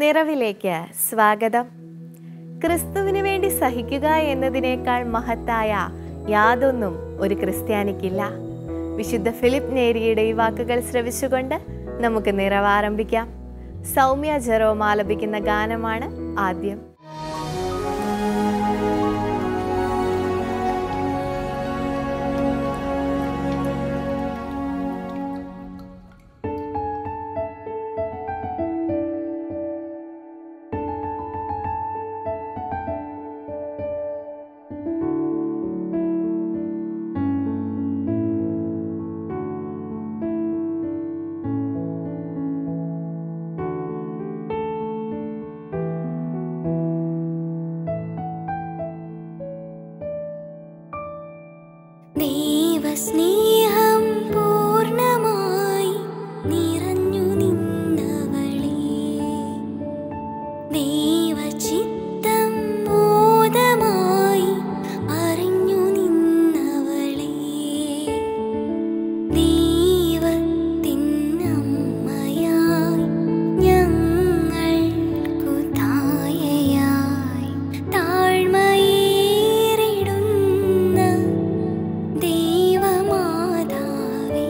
നിറവിലേക്ക് സ്വാഗതം ക്രിസ്തുവിന് വേണ്ടി സഹിക്കുക എന്നതിനേക്കാൾ മഹത്തായ യാതൊന്നും ഒരു ക്രിസ്ത്യാനിക്കില്ല വിശുദ്ധ ഫിലിപ്പ് നേരിയുടെ ഈ വാക്കുകൾ ശ്രവിച്ചുകൊണ്ട് നമുക്ക് നിറവാരംഭിക്കാം സൗമ്യ ജെറോം ആലപിക്കുന്ന ഗാനമാണ് ആദ്യം ദൈവസ്നേഹം പൂർണ്ണമായി നിറഞ്ഞു നിന്നവളേ ദൈവചിത്തം ബോധമായി അറിഞ്ഞു നിന്നവളേ ദൈവത്തിനമ്മയായി ഞങ്ങൾക്കു തായയായി താഴ്മയേറിടുന്ന ദൈവമാതാവേ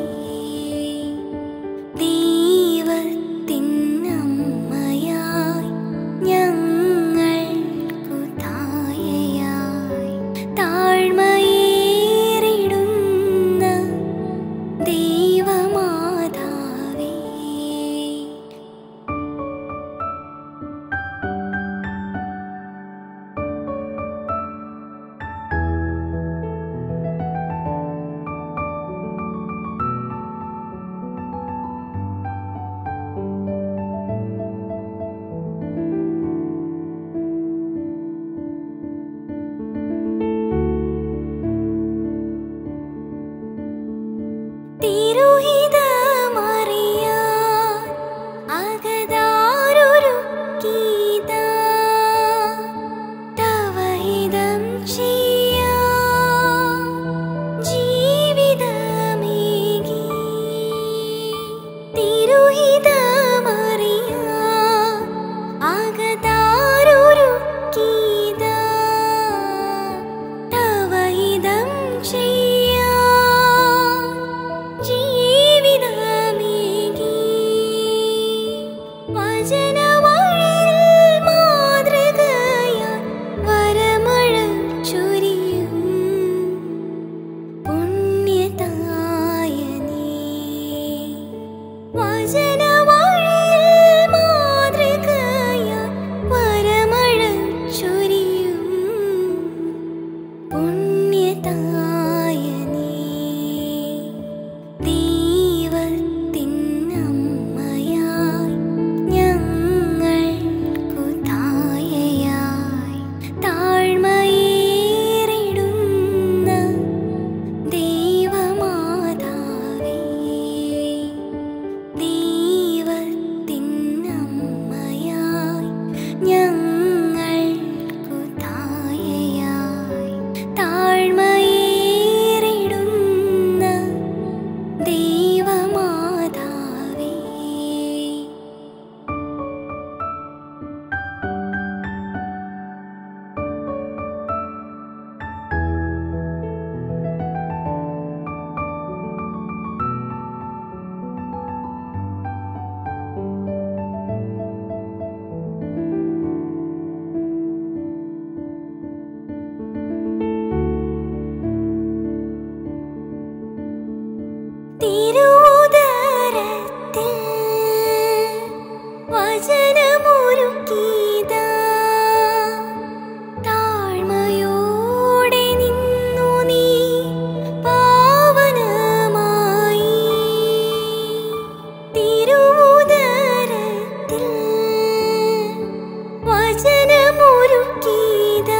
ദൈവത്തിനമ്മയായി ഞങ്ങൾക്കു തായയായി താഴ്മയേറിടുന്ന ദൈവമാതാവേ തിരുഹിതമറിയാൻ അകതാരൊരുക്കീതാ. തവഹിതം ചെയ്യാൻ ജീവിതമേകി. തിരുഹിതമറിയാൻ അകതാരൊരുക്കീതാ. തവഹിതം ചെയ്യാൻ ജീവിതമേകി വചനവഴിയിൽ മാതൃകയാൽ വരമഴ ചൊരിയും പുണ്യതായനേ വചനവഴിയിൽ മാതൃകയാൽ വരമഴ ചൊരിയും പുണ്യതായനേ ദൈവത്തിനമ്മയായി ഞങ്ങൾക്കു തായയായി താഴ്മയേറിടുന്ന ദൈവമാതാവേ ദൈവത്തിനമ്മയായി ഞങ്ങൾക്കു തായയായി താഴ്മയേറിടുന്ന ദൈവമാതാവേ തിരുവുദരത്തിൽ വചനമൊരുക്കീതാ. താഴ്മയോടെ നിന്നു നീ പാവനമായി. തിരുവുദരത്തിൽ വചനമൊരുക്കീതാ.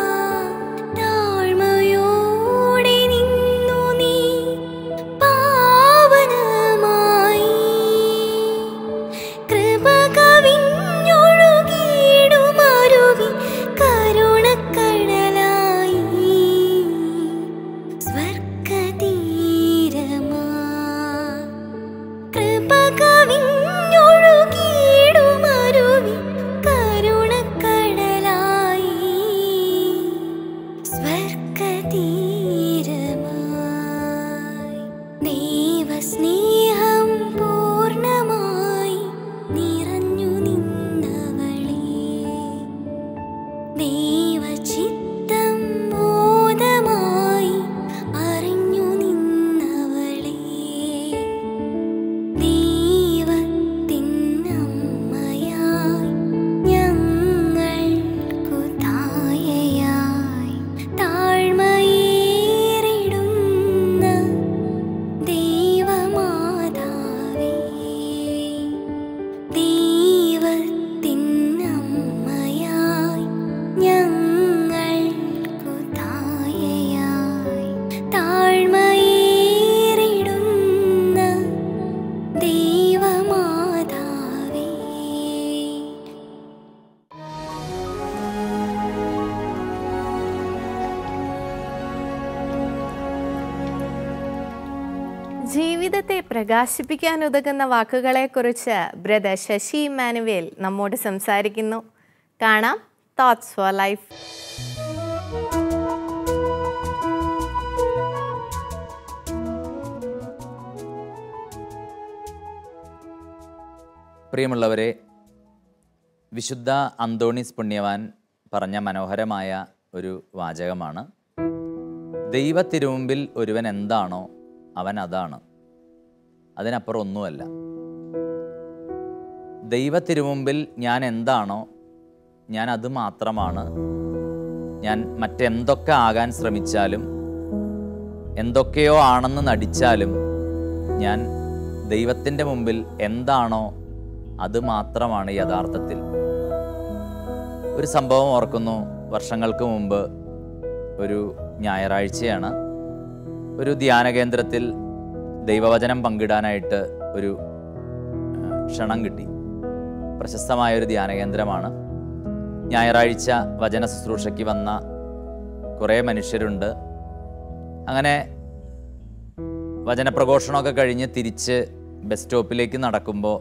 താഴ്മയോടെ നിന്നു നീ പാവനമായി ദൈവസ്നേഹം പൂർണ്ണമായി നിറഞ്ഞു നിന്നവളേ ദൈവചിത്തം ബോധമായി അറിഞ്ഞു നിന്നവളേ ദൈവത്തിനമ്മയായി ഞങ്ങൾക്കു തായയായി താഴ്മയേറിടുന്ന ദൈവമാതാവേ ദൈവത്തിനമ്മയായി ഞങ്ങൾക്കു തായയായി താഴ്മയേറിടുന്ന ദൈവമാതാവേ ജീവിതത്തെ പ്രകാശിപ്പിക്കാൻ ഉതകുന്ന വാക്കുകളെക്കുറിച്ച് ബ്രദർ ശശി ഇമാനുവേൽ നമ്മോട് സംസാരിക്കുന്നു കാണാം തോട്ട്സ് ഫോർ ലൈഫ് പ്രിയമുള്ളവരെ വിശുദ്ധ അന്തോണീസ് പുണ്യവാൻ പറഞ്ഞ മനോഹരമായ ഒരു വാചകമാണ് ദൈവത്തിരുമുമ്പിൽ ഒരുവൻ എന്താണോ അവൻ അതാണ് അതിനപ്പുറം ഒന്നുമല്ല ദൈവത്തിരുമുമ്പിൽ ഞാൻ എന്താണോ ഞാൻ അത് മാത്രമാണ് ഞാൻ മറ്റെന്തൊക്കെ ആകാൻ ശ്രമിച്ചാലും എന്തൊക്കെയോ ആണെന്ന് നടിച്ചാലും ഞാൻ ദൈവത്തിൻ്റെ മുമ്പിൽ എന്താണോ അത് മാത്രമാണ് യഥാർത്ഥത്തിൽ ഒരു സംഭവം ഓർക്കുന്നു വർഷങ്ങൾക്ക് മുമ്പ് ഒരു ഞായറാഴ്ചയാണ് ഒരു ധ്യാന കേന്ദ്രത്തിൽ ദൈവവചനം പങ്കിടാനായിട്ട് ഒരു ആ, ക്ഷണം കിട്ടി പ്രശസ്തമായ ഒരു ധ്യാന കേന്ദ്രമാണ് ഞായറാഴ്ച വചന ശുശ്രൂഷയ്ക്ക് വന്ന കുറേ മനുഷ്യരുണ്ട് അങ്ങനെ വചനപ്രഘോഷണമൊക്കെ കഴിഞ്ഞ് തിരിച്ച് ബസ് സ്റ്റോപ്പിലേക്ക് നടക്കുമ്പോൾ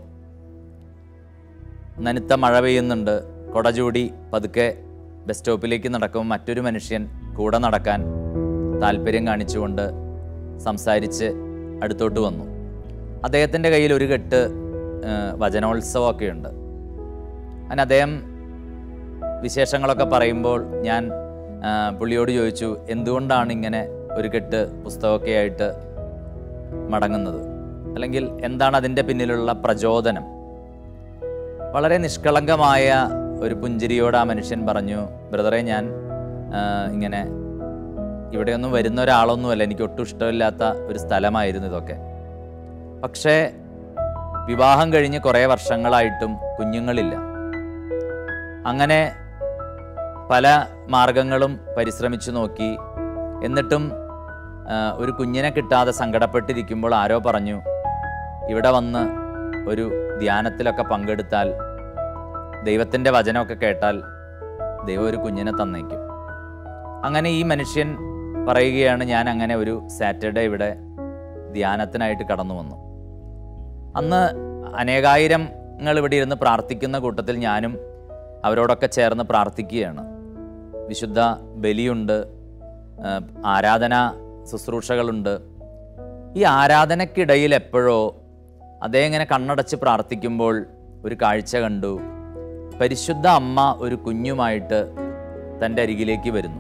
നനുത്ത മഴ പെയ്യുന്നുണ്ട് കൊട ചൂടി പതുക്കെ ബസ് സ്റ്റോപ്പിലേക്ക് നടക്കുമ്പോൾ മറ്റൊരു മനുഷ്യൻ കൂടെ നടക്കാൻ താല്പര്യം കാണിച്ചുകൊണ്ട് സംസാരിച്ച് അടുത്തോട്ട് വന്നു അദ്ദേഹത്തിൻ്റെ കയ്യിൽ ഒരു കെട്ട് ആ, വചനോത്സവമൊക്കെ ഉണ്ട് അങ്ങനെ അദ്ദേഹം വിശേഷങ്ങളൊക്കെ പറയുമ്പോൾ ഞാൻ ആ, പുള്ളിയോട് ചോദിച്ചു എന്തുകൊണ്ടാണ് ഇങ്ങനെ ഒരു കെട്ട് പുസ്തകമൊക്കെ ആയിട്ട് മടങ്ങുന്നത് അല്ലെങ്കിൽ എന്താണ് അതിൻ്റെ പിന്നിലുള്ള പ്രചോദനം വളരെ നിഷ്കളങ്കമായ ഒരു പുഞ്ചിരിയോട് ആ മനുഷ്യൻ പറഞ്ഞു ബ്രദറെ ഞാൻ ആ, ഇങ്ങനെ ഇവിടെയൊന്നും വരുന്ന ഒരാളൊന്നുമല്ല എനിക്ക് ഒട്ടും ഇഷ്ടമില്ലാത്ത ഒരു സ്ഥലമായിരുന്നു ഇതൊക്കെ പക്ഷേ വിവാഹം കഴിഞ്ഞ് കുറേ വർഷങ്ങളായിട്ടും കുഞ്ഞുങ്ങളില്ല അങ്ങനെ പല മാർഗങ്ങളും പരിശ്രമിച്ചു നോക്കി എന്നിട്ടും ആ, ഒരു കുഞ്ഞിനെ കിട്ടാതെ സങ്കടപ്പെട്ടിരിക്കുമ്പോൾ ആരോ പറഞ്ഞു ഇവിടെ വന്ന് ഒരു ധ്യാനത്തിലൊക്കെ പങ്കെടുത്താൽ ദൈവത്തിൻ്റെ വചനമൊക്കെ കേട്ടാൽ ദൈവം ഒരു കുഞ്ഞിനെ തന്നേക്കും അങ്ങനെ ഈ മനുഷ്യൻ പറയുകയാണ് ഞാൻ അങ്ങനെ ഒരു സാറ്റർഡേ ഇവിടെ ധ്യാനത്തിനായിട്ട് കടന്നു വന്നു അന്ന് അനേകായിരങ്ങൾ ഇവിടെ ഇരുന്ന് പ്രാർത്ഥിക്കുന്ന കൂട്ടത്തിൽ ഞാനും അവരോടൊക്കെ ചേർന്ന് പ്രാർത്ഥിക്കുകയാണ് വിശുദ്ധ ബലിയുണ്ട് ആ, ആരാധന ശുശ്രൂഷകളുണ്ട് ഈ ആരാധനയ്ക്കിടയിൽ എപ്പോഴോ അദ്ദേഹം ഇങ്ങനെ കണ്ണടച്ച് പ്രാർത്ഥിക്കുമ്പോൾ ഒരു കാഴ്ച കണ്ടു പരിശുദ്ധ അമ്മ ഒരു കുഞ്ഞുമായിട്ട് തൻ്റെ അരികിലേക്ക് വരുന്നു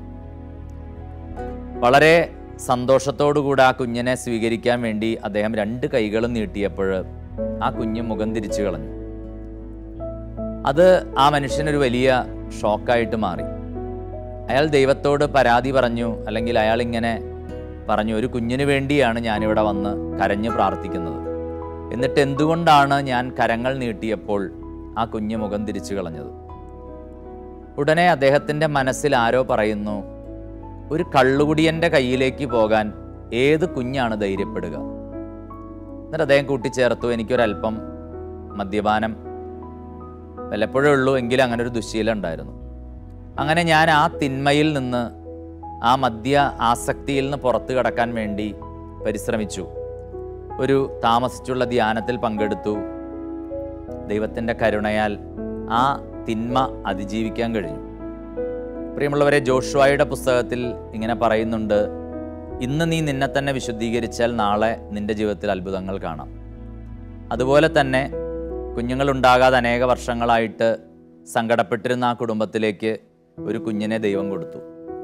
വളരെ സന്തോഷത്തോടുകൂടി ആ കുഞ്ഞിനെ സ്വീകരിക്കാൻ വേണ്ടി അദ്ദേഹം രണ്ട് കൈകളും നീട്ടിയപ്പോൾ ആ കുഞ്ഞ് മുഖം തിരിച്ചു കളഞ്ഞു അത് ആ മനുഷ്യനൊരു വലിയ ഷോക്കായിട്ട് മാറി അയാൾ ദൈവത്തോട് പരാതി പറഞ്ഞു അല്ലെങ്കിൽ അയാൾ ഇങ്ങനെ പറഞ്ഞു ഒരു കുഞ്ഞിന് വേണ്ടിയാണ് ഞാനിവിടെ വന്ന് കരഞ്ഞു പ്രാർത്ഥിക്കുന്നത് എന്നിട്ട് എന്തുകൊണ്ടാണ് ഞാൻ കരങ്ങൾ നീട്ടിയപ്പോൾ ആ കുഞ്ഞ് മുഖം തിരിച്ചു കളഞ്ഞത് ഉടനെ അദ്ദേഹത്തിൻ്റെ മനസ്സിൽ ആരോ പറയുന്നു ഒരു കള്ളുകുടിയൻ്റെ കയ്യിലേക്ക് പോകാൻ ഏത് കുഞ്ഞാണ് ധൈര്യപ്പെടുക എന്നിട്ട് അദ്ദേഹം കൂട്ടിച്ചേർത്തു എനിക്കൊരല്പം മദ്യപാനം വല്ലപ്പോഴേ ഉള്ളൂ എങ്കിലും അങ്ങനെ ഒരു ദുശ്ശീലം ഉണ്ടായിരുന്നു അങ്ങനെ ഞാൻ ആ തിന്മയിൽ നിന്ന് ആ മദ്യ ആസക്തിയിൽ നിന്ന് പുറത്തു കടക്കാൻ വേണ്ടി പരിശ്രമിച്ചു ഒരു താമസിച്ചുള്ള ധ്യാനത്തിൽ പങ്കെടുത്തു ദൈവത്തിൻ്റെ കരുണയാൽ ആ തിന്മ അതിജീവിക്കാൻ കഴിഞ്ഞു പ്രിയമുള്ളവരെ ജോഷുവായുടെ പുസ്തകത്തിൽ ഇങ്ങനെ പറയുന്നുണ്ട് ഇന്ന് നീ നിന്നെ തന്നെ വിശുദ്ധീകരിച്ചാൽ നാളെ നിന്റെ ജീവിതത്തിൽ അത്ഭുതങ്ങൾ കാണാം അതുപോലെ തന്നെ കുഞ്ഞുങ്ങളുണ്ടാകാതെ അനേക വർഷങ്ങളായിട്ട് സങ്കടപ്പെട്ടിരുന്ന ആ കുടുംബത്തിലേക്ക് ഒരു കുഞ്ഞിനെ ദൈവം കൊടുത്തു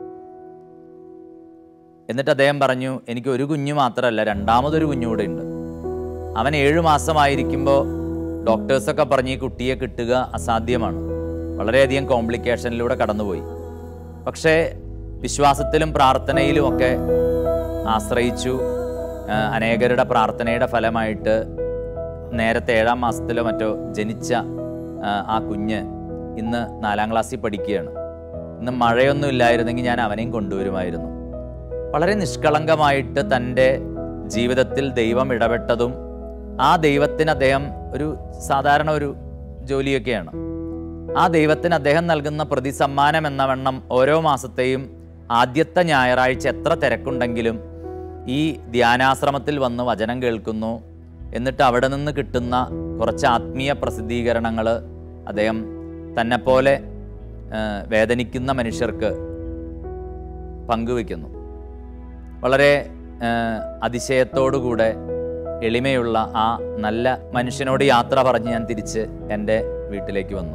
എന്നിട്ട് അദ്ദേഹം പറഞ്ഞു എനിക്ക് ഒരു കുഞ്ഞു മാത്രമല്ല രണ്ടാമതൊരു കുഞ്ഞുകൂടെ ഉണ്ട് അവൻ ഏഴു മാസമായിരിക്കുമ്പോൾ ഡോക്ടേഴ്സൊക്കെ പറഞ്ഞ് ഈ കുട്ടിയെ കിട്ടുക അസാധ്യമാണ് വളരെയധികം കോംപ്ലിക്കേഷനിലൂടെ കടന്നുപോയി പക്ഷേ വിശ്വാസത്തിലും പ്രാർത്ഥനയിലും ഒക്കെ ആശ്രയിച്ചു ആ, അനേകരുടെ പ്രാർത്ഥനയുടെ ഫലമായിട്ട് നേരത്തെ ഏഴാം മാസത്തിലോ മറ്റോ ജനിച്ച ആ, ആ കുഞ്ഞ് ഇന്ന് നാലാം ക്ലാസ്സിൽ പഠിക്കുകയാണ് ഇന്ന് മഴയൊന്നും ഇല്ലായിരുന്നെങ്കിൽ ഞാൻ അവനെയും കൊണ്ടുവരുമായിരുന്നു വളരെ നിഷ്കളങ്കമായിട്ട് തൻ്റെ ജീവിതത്തിൽ ദൈവം ഇടപെട്ടതും ആ ദൈവത്തിന് അദ്ദേഹം ഒരു സാധാരണ ഒരു ജോലിയൊക്കെയാണ് ആ ദൈവത്തിന് അദ്ദേഹം നൽകുന്ന പ്രതിസമ്മാനം എന്ന വണ്ണം ഓരോ മാസത്തെയും ആദ്യത്തെ ഞായറാഴ്ച എത്ര തിരക്കുണ്ടെങ്കിലും ഈ ധ്യാനാശ്രമത്തിൽ വന്ന് വചനം കേൾക്കുന്നു എന്നിട്ട് അവിടെ നിന്ന് കിട്ടുന്ന കുറച്ച് ആത്മീയ പ്രസിദ്ധീകരണങ്ങൾ അദ്ദേഹം തന്നെപ്പോലെ ആ, വേദനിക്കുന്ന മനുഷ്യർക്ക് പങ്കുവെക്കുന്നു വളരെ ആ, അതിശയത്തോടുകൂടെ എളിമയുള്ള ആ നല്ല മനുഷ്യനോട് യാത്ര പറഞ്ഞ് ഞാൻ തിരിച്ച് എൻ്റെ വീട്ടിലേക്ക് വന്നു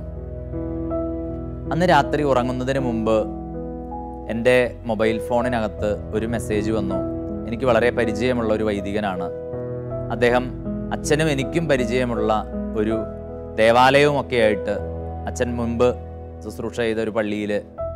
അന്ന് രാത്രി ഉറങ്ങുന്നതിന് മുമ്പ് എൻ്റെ മൊബൈൽ ഫോണിനകത്ത് ഒരു മെസ്സേജ് വന്നു എനിക്ക് വളരെ പരിചയമുള്ള ഒരു വൈദികനാണ് അദ്ദേഹം അച്ഛനും എനിക്കും പരിചയമുള്ള ഒരു ദേവാലയവുമൊക്കെ ആയിട്ട് അച്ഛൻ മുൻപ് ശുശ്രൂഷ ചെയ്ത ഒരു പള്ളിയിൽ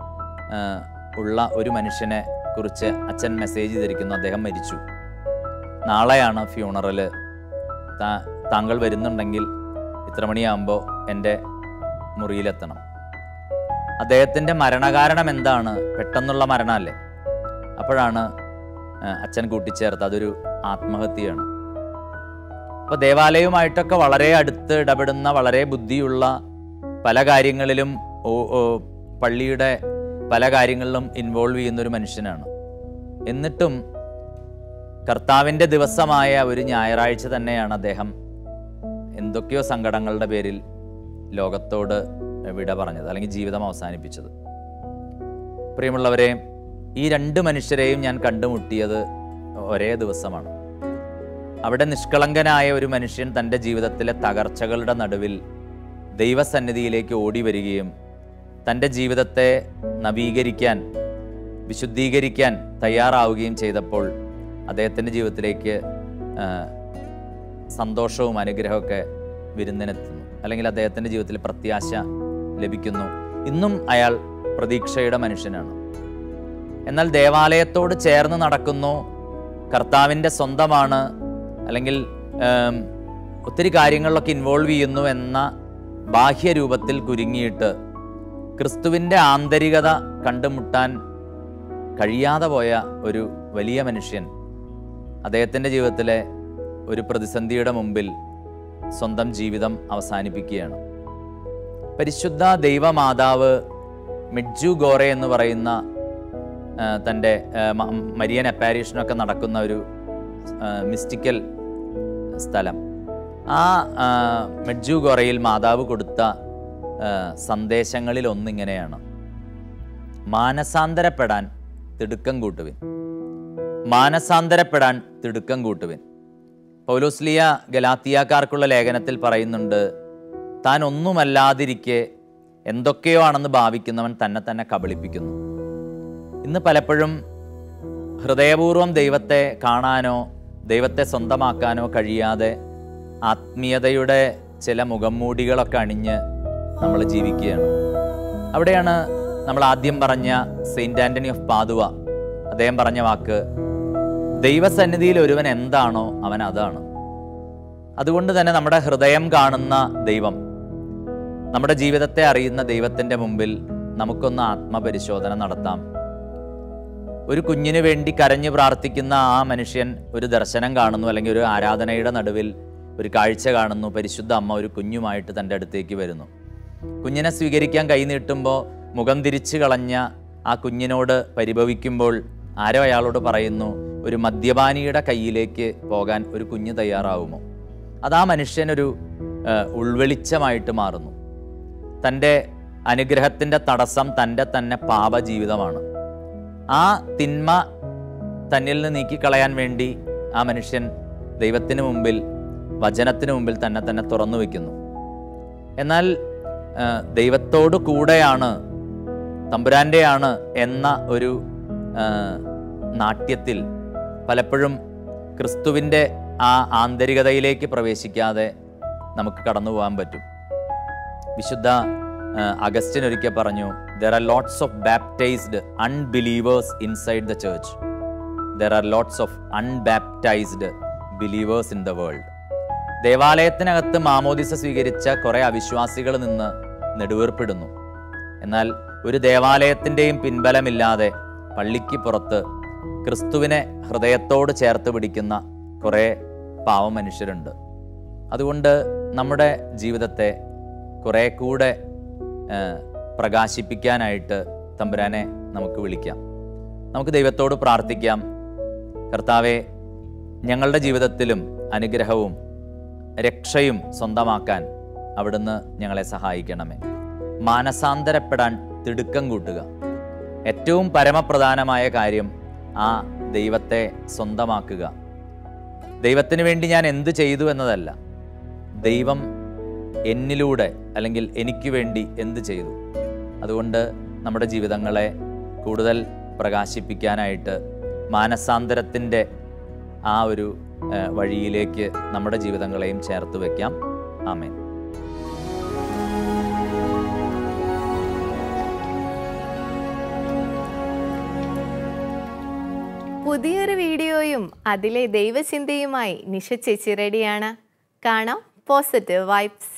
ഉള്ള ഒരു മനുഷ്യനെ കുറിച്ച് അച്ഛൻ മെസ്സേജ് ചെയ്തിരിക്കുന്നു അദ്ദേഹം മരിച്ചു നാളെയാണ് ഫ്യൂണറൽ താ താങ്കൾ വരുന്നുണ്ടെങ്കിൽ ഇത്ര മണിയാകുമ്പോൾ എൻ്റെ മുറിയിലെത്തണം അദ്ദേഹത്തിൻ്റെ മരണകാരണം എന്താണ് പെട്ടെന്നുള്ള മരണമല്ലേ അപ്പോഴാണ് ആ, അച്ഛൻ കൂട്ടിച്ചേർത്ത് അതൊരു ആത്മഹത്യയാണ് അപ്പോൾ ദേവാലയവുമായിട്ടൊക്കെ വളരെ അടുത്ത് ഇടപെടുന്ന വളരെ ബുദ്ധിയുള്ള പല കാര്യങ്ങളിലും ഓ- ഓ, പള്ളിയുടെ പല കാര്യങ്ങളിലും ഇൻവോൾവ് ചെയ്യുന്ന ഒരു മനുഷ്യനാണ് എന്നിട്ടും കർത്താവിൻ്റെ ദിവസമായ ഒരു ഞായറാഴ്ച തന്നെയാണ് അദ്ദേഹം എന്തൊക്കെയോ സങ്കടങ്ങളുടെ പേരിൽ ലോകത്തോട് വിട പറഞ്ഞത് അല്ലെങ്കിൽ ജീവിതം അവസാനിപ്പിച്ചത് പ്രിയമുള്ളവരെ ഈ രണ്ട് മനുഷ്യരെയും ഞാൻ കണ്ടുമുട്ടിയത് ഒരേ ദിവസമാണ് അവിടെ നിഷ്കളങ്കനായ ഒരു മനുഷ്യൻ തൻ്റെ ജീവിതത്തിലെ തകർച്ചകളുടെ നടുവിൽ ദൈവസന്നിധിയിലേക്ക് ഓടി വരികയും തൻ്റെ ജീവിതത്തെ നവീകരിക്കാൻ വിശുദ്ധീകരിക്കാൻ തയ്യാറാവുകയും ചെയ്തപ്പോൾ അദ്ദേഹത്തിൻ്റെ ജീവിതത്തിലേക്ക് ആ, സന്തോഷവും അനുഗ്രഹമൊക്കെ വിരുന്നിനെത്തുന്നു അല്ലെങ്കിൽ അദ്ദേഹത്തിൻ്റെ ജീവിതത്തിൽ പ്രത്യാശ ലഭിക്കുന്നു ഇന്നും അയാൾ പ്രതീക്ഷയുടെ മനുഷ്യനാണ് എന്നാൽ ദേവാലയത്തോട് ചേർന്ന് നടക്കുന്നു കർത്താവിൻ്റെ സ്വന്തമാണ് അല്ലെങ്കിൽ ഏം, ഒത്തിരി കാര്യങ്ങളിലൊക്കെ ഇൻവോൾവ് ചെയ്യുന്നു എന്ന ബാഹ്യരൂപത്തിൽ കുരുങ്ങിയിട്ട് ക്രിസ്തുവിൻ്റെ ആന്തരികത കണ്ടുമുട്ടാൻ കഴിയാതെ പോയ ഒരു വലിയ മനുഷ്യൻ അദ്ദേഹത്തിൻ്റെ ജീവിതത്തിലെ ഒരു പ്രതിസന്ധിയുടെ മുമ്പിൽ സ്വന്തം ജീവിതം അവസാനിപ്പിക്കുകയാണ് പരിശുദ്ധ ദൈവമാതാവ് മിഡ്ജു ഗോറെ എന്ന് പറയുന്ന ആ, തൻ്റെ ആ, മ- മരിയൻ അപ്പാരീഷനൊക്കെ നടക്കുന്ന ഒരു മിസ്റ്റിക്കൽ സ്ഥലം ആ ആ, മെഡ്ജു ഗോറയിൽ മാതാവ് കൊടുത്ത ആ, സന്ദേശങ്ങളിൽ ഒന്നിങ്ങനെയാണ് മാനസാന്തരപ്പെടാൻ തിടുക്കം കൂട്ടുവിൻ മാനസാന്തരപ്പെടാൻ തിടുക്കം കൂട്ടുവിൻ പൗലോസ്ലിയ ഗലാത്തിയാക്കാർക്കുള്ള ലേഖനത്തിൽ പറയുന്നുണ്ട് താൻ ഒന്നുമല്ലാതിരിക്കെ എന്തൊക്കെയോ ആണെന്ന് ഭാവിക്കുന്നവൻ തന്നെ തന്നെ കബളിപ്പിക്കുന്നു ഇന്ന് പലപ്പോഴും ഹൃദയപൂർവ്വം ദൈവത്തെ കാണാനോ ദൈവത്തെ സ്വന്തമാക്കാനോ കഴിയാതെ ആത്മീയതയുടെ ചില മുഖംമൂടികളൊക്കെ അണിഞ്ഞ് നമ്മൾ ജീവിക്കുകയാണ് അവിടെയാണ് നമ്മൾ ആദ്യം പറഞ്ഞ സെയിൻറ്റ് ആൻ്റണി ഓഫ് പാതുവ അദ്ദേഹം പറഞ്ഞ വാക്ക് ദൈവസന്നിധിയിൽ ഒരുവൻ എന്താണോ അവൻ അതാണ് അതുകൊണ്ട് തന്നെ നമ്മുടെ ഹൃദയം കാണുന്ന ദൈവം നമ്മുടെ ജീവിതത്തെ അറിയുന്ന ദൈവത്തിൻ്റെ മുമ്പിൽ നമുക്കൊന്ന് ആത്മപരിശോധന നടത്താം ഒരു കുഞ്ഞിന് വേണ്ടി കരഞ്ഞു പ്രാർത്ഥിക്കുന്ന ആ മനുഷ്യൻ ഒരു ദർശനം കാണുന്നു അല്ലെങ്കിൽ ഒരു ആരാധനയുടെ നടുവിൽ ഒരു കാഴ്ച കാണുന്നു പരിശുദ്ധ അമ്മ ഒരു കുഞ്ഞുമായിട്ട് തൻ്റെ അടുത്തേക്ക് വരുന്നു കുഞ്ഞിനെ സ്വീകരിക്കാൻ കൈ നീട്ടുമ്പോൾ മുഖം തിരിച്ചു കളഞ്ഞ ആ കുഞ്ഞിനോട് പരിഭവിക്കുമ്പോൾ ആരോ അയാളോട് പറയുന്നു ഒരു മദ്യപാനിയുടെ കയ്യിലേക്ക് പോകാൻ ഒരു കുഞ്ഞ് തയ്യാറാവുമോ അത് ആ മനുഷ്യനൊരു ആ, ഉൾവെളിച്ചമായിട്ട് മാറുന്നു തൻ്റെ അനുഗ്രഹത്തിൻ്റെ തടസ്സം തൻ്റെ തന്നെ പാപജീവിതമാണ് ആ തിന്മ തന്നിൽ നിന്ന് നീക്കിക്കളയാൻ വേണ്ടി ആ മനുഷ്യൻ ദൈവത്തിന് മുമ്പിൽ വചനത്തിന് മുമ്പിൽ തന്നെ തന്നെ തുറന്നു വയ്ക്കുന്നു എന്നാൽ ആ, ദൈവത്തോട് കൂടെയാണ് തമ്പുരാൻ്റെയാണ് എന്ന ഒരു ആ, നാട്യത്തിൽ പലപ്പോഴും ക്രിസ്തുവിൻ്റെ ആ ആന്തരികതയിലേക്ക് പ്രവേശിക്കാതെ നമുക്ക് കടന്നു പോകാൻ പറ്റും വിശുദ്ധ ആ, അഗസ്റ്റിൻ ഒരിക്കൽ പറഞ്ഞു there are lots of baptised unbelievers inside the church there are lots of unbaptised believers in the world ദേവാലയത്തിനകത്ത് മാമോദിസ സ്വീകരിച്ച കുറേ അവിശ്വാസികൾ നിന്ന് നെടുവേർപ്പിടുന്നു എന്നാൽ ഒരു ദേവാലയത്തിൻ്റെയും പിൻബലമില്ലാതെ പള്ളിക്ക് പുറത്ത് ക്രിസ്തുവിനെ ഹൃദയത്തോട് ചേർത്ത് പിടിക്കുന്ന കുറേ പാവ മനുഷ്യരുണ്ട് അതുകൊണ്ട് നമ്മുടെ ജീവിതത്തെ കുറേ കൂടെ ആ, പ്രകാശിപ്പിക്കാനായിട്ട് തമ്പുരാനെ നമുക്ക് വിളിക്കാം നമുക്ക് ദൈവത്തോട് പ്രാർത്ഥിക്കാം കർത്താവെ ഞങ്ങളുടെ ജീവിതത്തിലും അനുഗ്രഹവും രക്ഷയും സ്വന്തമാക്കാൻ അവിടുന്ന് ഞങ്ങളെ സഹായിക്കണമേ മാനസാന്തരപ്പെടാൻ തിടുക്കം കൂട്ടുക ഏറ്റവും പരമപ്രധാനമായ കാര്യം ആ ദൈവത്തെ സ്വന്തമാക്കുക ദൈവത്തിന് വേണ്ടി ഞാൻ എന്ത് ചെയ്തു എന്നതല്ല ദൈവം എന്നിലൂടെ അല്ലെങ്കിൽ എനിക്ക് വേണ്ടി എന്ത് ചെയ്തു അതുകൊണ്ട് നമ്മുടെ ജീവിതങ്ങളെ കൂടുതൽ പ്രകാശിപ്പിക്കാനായിട്ട് മാനസാന്തരത്തിൻ്റെ ആ ഒരു ഏഹ്, വഴിയിലേക്ക് നമ്മുടെ ജീവിതങ്ങളെയും ചേർത്ത് വയ്ക്കാം ആമേൻ പുതിയൊരു വീഡിയോയും അതിലെ ദൈവചിന്തയുമായി നിഷ ചേച്ചി റെഡിയാണ് കാണാം പോസിറ്റീവ് വൈബ്സ്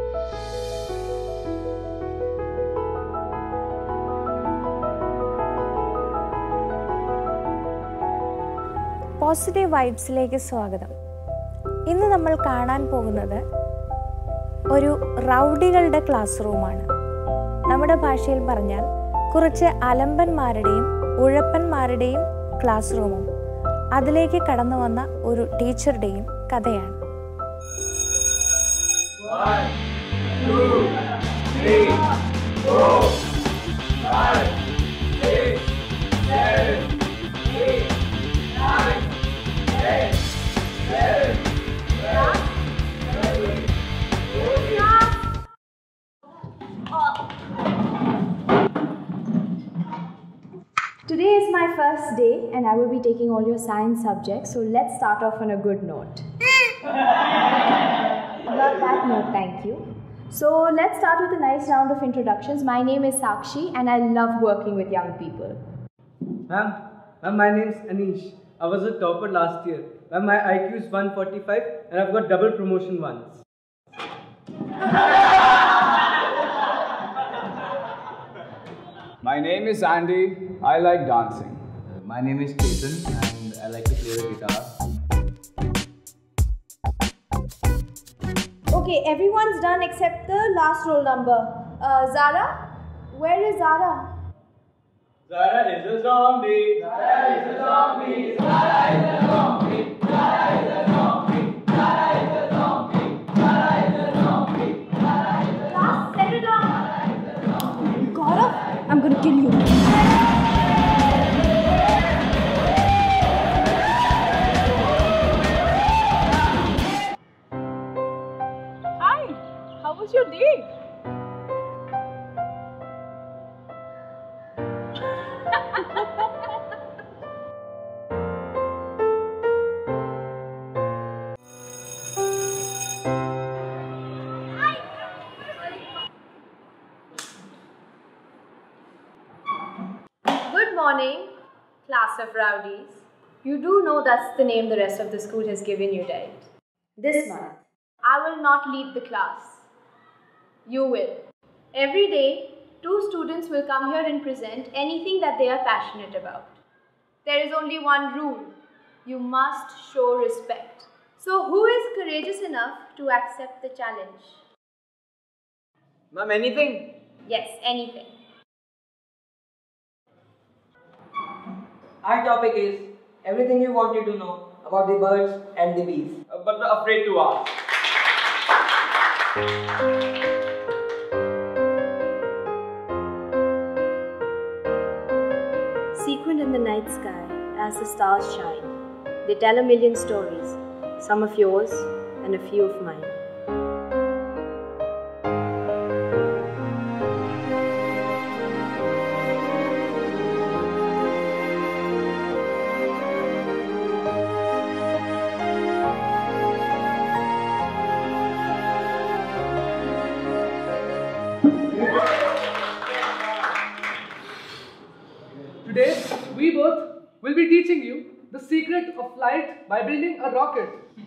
പോസിറ്റീവ് വൈബ്സിലേക്ക് സ്വാഗതം ഇന്ന് നമ്മൾ കാണാൻ പോകുന്നത് ഒരു റൗഡികളുടെ ക്ലാസ് റൂമാണ് നമ്മുടെ ഭാഷയിൽ പറഞ്ഞാൽ കുറച്ച് അലമ്പന്മാരുടെയും ഉഴപ്പന്മാരുടെയും ക്ലാസ് റൂമും അതിലേക്ക് കടന്നു വന്ന ഒരു ടീച്ചറുടെയും കഥയാണ് Today is my first day and I will be taking all your science subjects, so let's start off on a good note. Not that note, thank you. So let's start with a nice round of introductions. My name is Sakshi and I love working with young people. Ma'am, ma'am, my name's Anish. I was a topper last year. Ma'am, my IQ is 145 and I've got double promotion once. My name is Andy. I like dancing. My name is Chetan and I like to play the guitar. Okay, everyone's done except the last roll number. Uh, Zara? Where is Zara? Zara is a zombie. Class, settle down. Gaurav, I'm gonna kill you. Hi, how was your day? Good morning, class of rowdies. You do know that's the name the rest of the school has given you, right? This month, I will not lead the class. You will. Every day, two students will come here and present anything that they are passionate about. There is only one rule you must show respect. So, who is courageous enough to accept the challenge? Ma'am, anything? Yes, anything. Our topic is everything you wanted to know about the birds and the bees. Uh, but afraid to ask. Sequined in the night sky, as the stars shine. They tell a million stories, some of yours and a few of mine. Today, we both will be teaching you the secret of flight by building a rocket.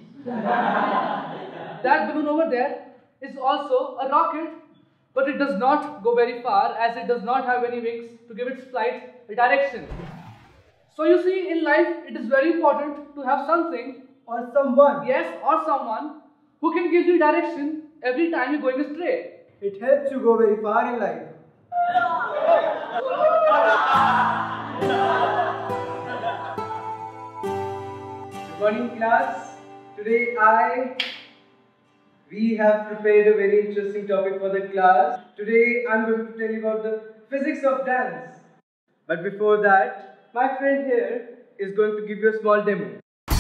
that balloon over there is also a rocket, but it does not go very far as it does not have any wings to give its flight a direction. So, you see, in life, it is very important to have something or someone, yes, or someone who can give you direction every time you're going astray. it helps you go very far in life. Good morning, class. Today, I we have prepared a very interesting topic for the class. Today, I'm going to tell you about the physics of dance. But before that, my friend here is going to give you a small demo.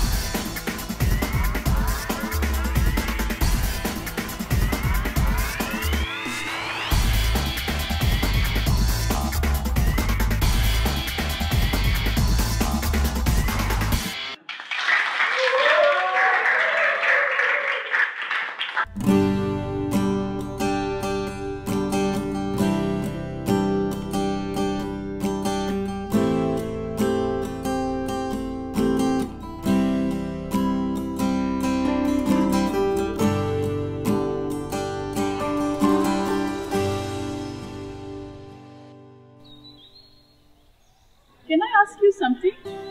Can I ask you something?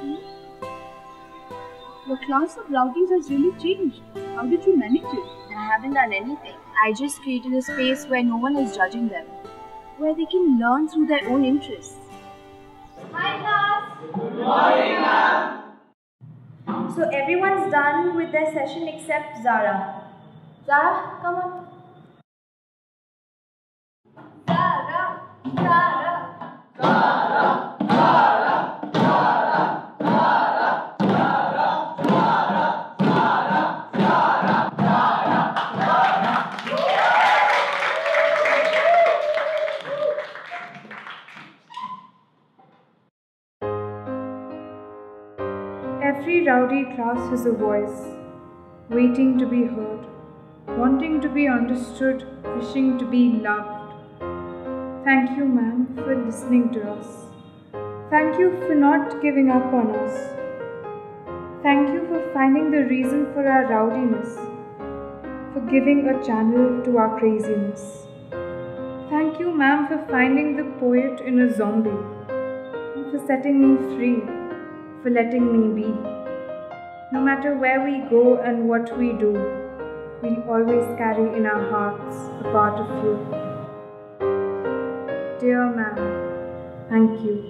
Your class of rowdies has really changed. How did you manage it? I haven't done anything. I just created a space where no one is judging them, where they can learn through their own interests. Hi class. Good morning, ma'am. So everyone's done with their session except Zara. Zara, come on. Zara, Zara. Every rowdy class has a voice, waiting to be heard, wanting to be understood, wishing to be loved. Thank you, ma'am, for listening to us. Thank you for not giving up on us. Thank you for finding the reason for our rowdiness, for giving a channel to our craziness. Thank you, ma'am, for finding the poet in a zombie, and for setting me free, for letting me be. No matter where we go and what we do, we'll always carry in our hearts a part of you. Dear ma'am, thank you.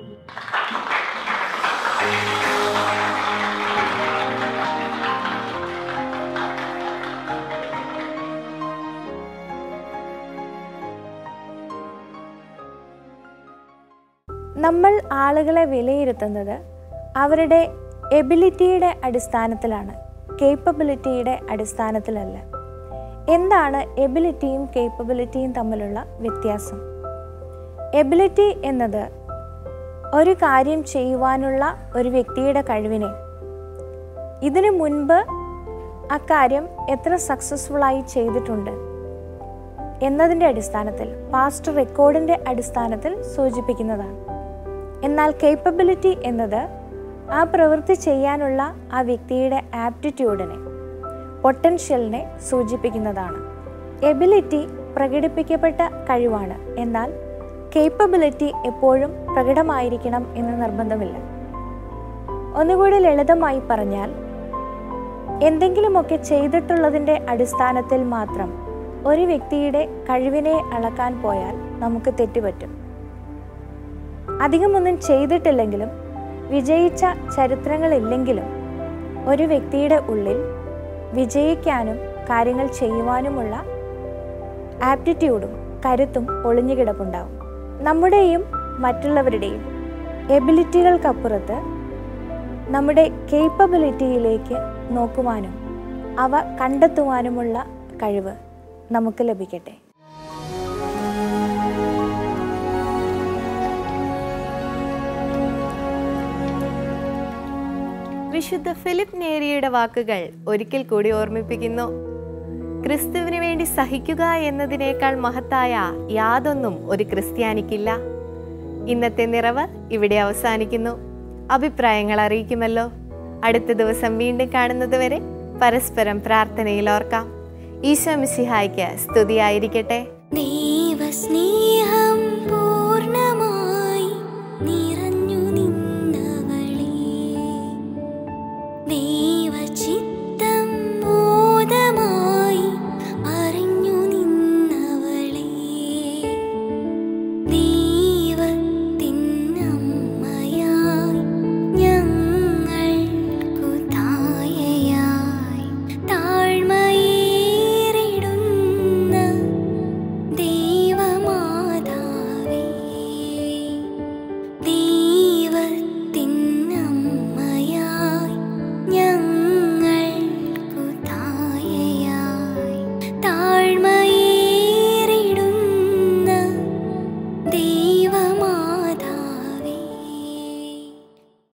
നമ്മൾ ആളുകളെ വിലയിരുത്തുന്നത് അവരുടെ എബിലിറ്റിയുടെ അടിസ്ഥാനത്തിലാണ് കേപ്പബിലിറ്റിയുടെ അടിസ്ഥാനത്തിലല്ല എന്താണ് എബിലിറ്റിയും കേപ്പബിലിറ്റിയും തമ്മിലുള്ള വ്യത്യാസം ability എന്നത് ഒരു കാര്യം ചെയ്യുവാനുള്ള ഒരു വ്യക്തിയുടെ കഴിവിനെ ഇതിനു മുൻപ് അക്കാര്യം എത്ര സക്സസ്ഫുള്ളായി ചെയ്തിട്ടുണ്ട് എന്നതിൻ്റെ അടിസ്ഥാനത്തിൽ പാസ്റ്റ് റെക്കോർഡിൻ്റെ അടിസ്ഥാനത്തിൽ സൂചിപ്പിക്കുന്നതാണ് എന്നാൽ കേപ്പബിലിറ്റി എന്നത് ആ പ്രവൃത്തി ചെയ്യാനുള്ള ആ വ്യക്തിയുടെ ആപ്റ്റിറ്റ്യൂഡിനെ പൊട്ടൻഷ്യലിനെ സൂചിപ്പിക്കുന്നതാണ് എബിലിറ്റി പ്രകടിപ്പിക്കപ്പെട്ട കഴിവാണ് എന്നാൽ കേപ്പബിലിറ്റി എപ്പോഴും പ്രകടമായിരിക്കണം എന്ന് നിർബന്ധമില്ല ഒന്നുകൂടി ലളിതമായി പറഞ്ഞാൽ എന്തെങ്കിലുമൊക്കെ ചെയ്തിട്ടുള്ളതിൻ്റെ അടിസ്ഥാനത്തിൽ മാത്രം ഒരു വ്യക്തിയുടെ കഴിവിനെ അളക്കാൻ പോയാൽ നമുക്ക് തെറ്റുപറ്റും അധികമൊന്നും ചെയ്തിട്ടില്ലെങ്കിലും വിജയിച്ച ചരിത്രങ്ങളില്ലെങ്കിലും ഒരു വ്യക്തിയുടെ ഉള്ളിൽ വിജയിക്കാനും കാര്യങ്ങൾ ചെയ്യുവാനുമുള്ള ആപ്റ്റിറ്റ്യൂഡും കരുത്തും ഒളിഞ്ഞുകിടപ്പുണ്ടാവും നമ്മുടെയും മറ്റുള്ളവരുടെയും എബിലിറ്റികൾക്കപ്പുറത്ത് നമ്മുടെ കേപ്പബിലിറ്റിയിലേക്ക് നോക്കുവാനും അവ കണ്ടെത്തുവാനുമുള്ള കഴിവ് നമുക്ക് ലഭിക്കട്ടെ വിശുദ്ധ ഫിലിപ്പ് നേരിയുടെ വാക്കുകൾ ഒരിക്കൽ കൂടി ഓർമ്മിപ്പിക്കുന്നു ക്രിസ്തുവിന് വേണ്ടി സഹിക്കുക എന്നതിനേക്കാൾ മഹത്തായ യാതൊന്നും ഒരു ക്രിസ്ത്യാനിക്കില്ല ഇന്നത്തെ നിറവ് ഇവിടെ അവസാനിക്കുന്നു അഭിപ്രായങ്ങൾ അറിയിക്കുമല്ലോ അടുത്ത ദിവസം വീണ്ടും കാണുന്നതുവരെ പരസ്പരം പ്രാർത്ഥനയിൽ ഓർക്കാം ഈശോ മിശിഹായ്ക്ക് സ്തുതിയായിരിക്കട്ടെ ദൈവസ്നേഹ